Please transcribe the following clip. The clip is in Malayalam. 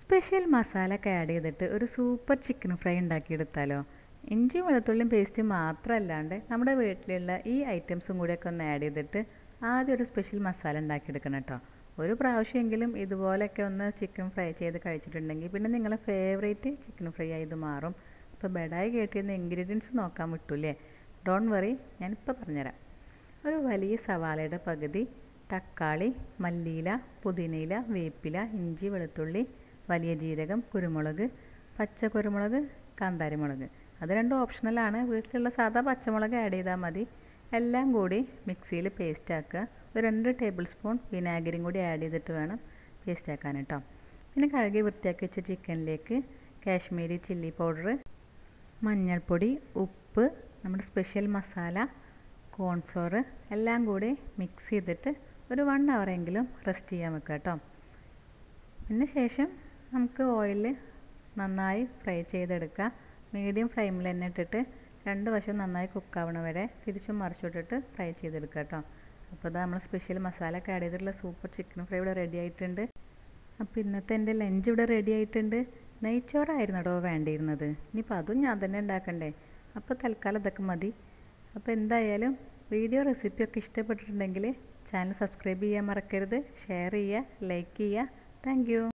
സ്പെഷ്യൽ മസാല ഒക്കെ ആഡ് ചെയ്തിട്ട് ഒരു സൂപ്പർ ചിക്കൻ ഫ്രൈ ഉണ്ടാക്കിയെടുത്താലോ ഇഞ്ചിയും വെളുത്തുള്ളിയും പേസ്റ്റ് മാത്രമല്ലാണ്ട് നമ്മുടെ വീട്ടിലുള്ള ഈ ഐറ്റംസും കൂടിയൊക്കെ ഒന്ന് ആഡ് ചെയ്തിട്ട് ആദ്യം ഒരു സ്പെഷ്യൽ മസാല ഉണ്ടാക്കിയെടുക്കണം കേട്ടോ ഒരു പ്രാവശ്യമെങ്കിലും ഇതുപോലെയൊക്കെ ഒന്ന് ചിക്കൻ ഫ്രൈ ചെയ്ത് കഴിച്ചിട്ടുണ്ടെങ്കിൽ പിന്നെ നിങ്ങളെ ഫേവറേറ്റ് ചിക്കൻ ഫ്രൈ ആയി ഇത് മാറും ഇപ്പോൾ ബെഡായി കേട്ടിരുന്ന ഇൻഗ്രീഡിയൻസ് നോക്കാൻ വിട്ടൂലേ ഡോൺ വറി ഞാനിപ്പോൾ പറഞ്ഞുതരാം ഒരു വലിയ സവാളയുടെ പകുതി തക്കാളി മല്ലിയില പുതിനയില വേപ്പില ഇഞ്ചി വെളുത്തുള്ളി വലിയ ജീരകം കുരുമുളക് പച്ച കുരുമുളക് കാന്താരി മുളക് അത് രണ്ടും ഓപ്ഷണലാണ് വീട്ടിലുള്ള സാധാ പച്ചമുളക് ആഡ് ചെയ്താൽ മതി എല്ലാം കൂടി മിക്സിയിൽ പേസ്റ്റ് ആക്കുക ഒരു രണ്ട് ടേബിൾ സ്പൂൺ വിനാഗിരിയും കൂടി ആഡ് ചെയ്തിട്ട് വേണം പേസ്റ്റ് ആക്കാൻ കേട്ടോ പിന്നെ കഴുകി വൃത്തിയാക്കി വെച്ച ചിക്കനിലേക്ക് കാശ്മീരി ചില്ലി പൗഡർ മഞ്ഞൾപ്പൊടി ഉപ്പ് നമ്മുടെ സ്പെഷ്യൽ മസാല കോൺഫ്ലോർ എല്ലാം കൂടി മിക്സ് ചെയ്തിട്ട് ഒരു വൺ എങ്കിലും റെസ്റ്റ് ചെയ്യാൻ വെക്കുക കേട്ടോ പിന്നെ ശേഷം നമുക്ക് ഓയിൽ നന്നായി ഫ്രൈ ചെയ്തെടുക്കുക മീഡിയം ഫ്ലെയിമിൽ തന്നെ ഇട്ടിട്ട് രണ്ട് വശം നന്നായി കുക്കാവണ വരെ തിരിച്ചും മറിച്ചിട്ടിട്ട് ഫ്രൈ ചെയ്തെടുക്കുക കേട്ടോ അപ്പോൾ ഇതാ നമ്മൾ സ്പെഷ്യൽ മസാല ഒക്കെ ആഡ് ചെയ്തിട്ടുള്ള സൂപ്പർ ചിക്കൻ ഫ്രൈ ഇവിടെ റെഡി ആയിട്ടുണ്ട് അപ്പോൾ ഇന്നത്തെ എൻ്റെ ലഞ്ച് ഇവിടെ റെഡി ആയിട്ടുണ്ട് നെയ്ച്ചോറായിരുന്നു കേട്ടോ വേണ്ടിയിരുന്നത് ഇനിയിപ്പോൾ അതും ഞാൻ തന്നെ ഉണ്ടാക്കണ്ടേ അപ്പോൾ തൽക്കാലം ഇതൊക്കെ മതി അപ്പോൾ എന്തായാലും വീഡിയോ റെസിപ്പിയൊക്കെ ഇഷ്ടപ്പെട്ടിട്ടുണ്ടെങ്കിൽ ചാനൽ സബ്സ്ക്രൈബ് ചെയ്യാൻ മറക്കരുത് ഷെയർ ചെയ്യുക ലൈക്ക് ചെയ്യുക താങ്ക്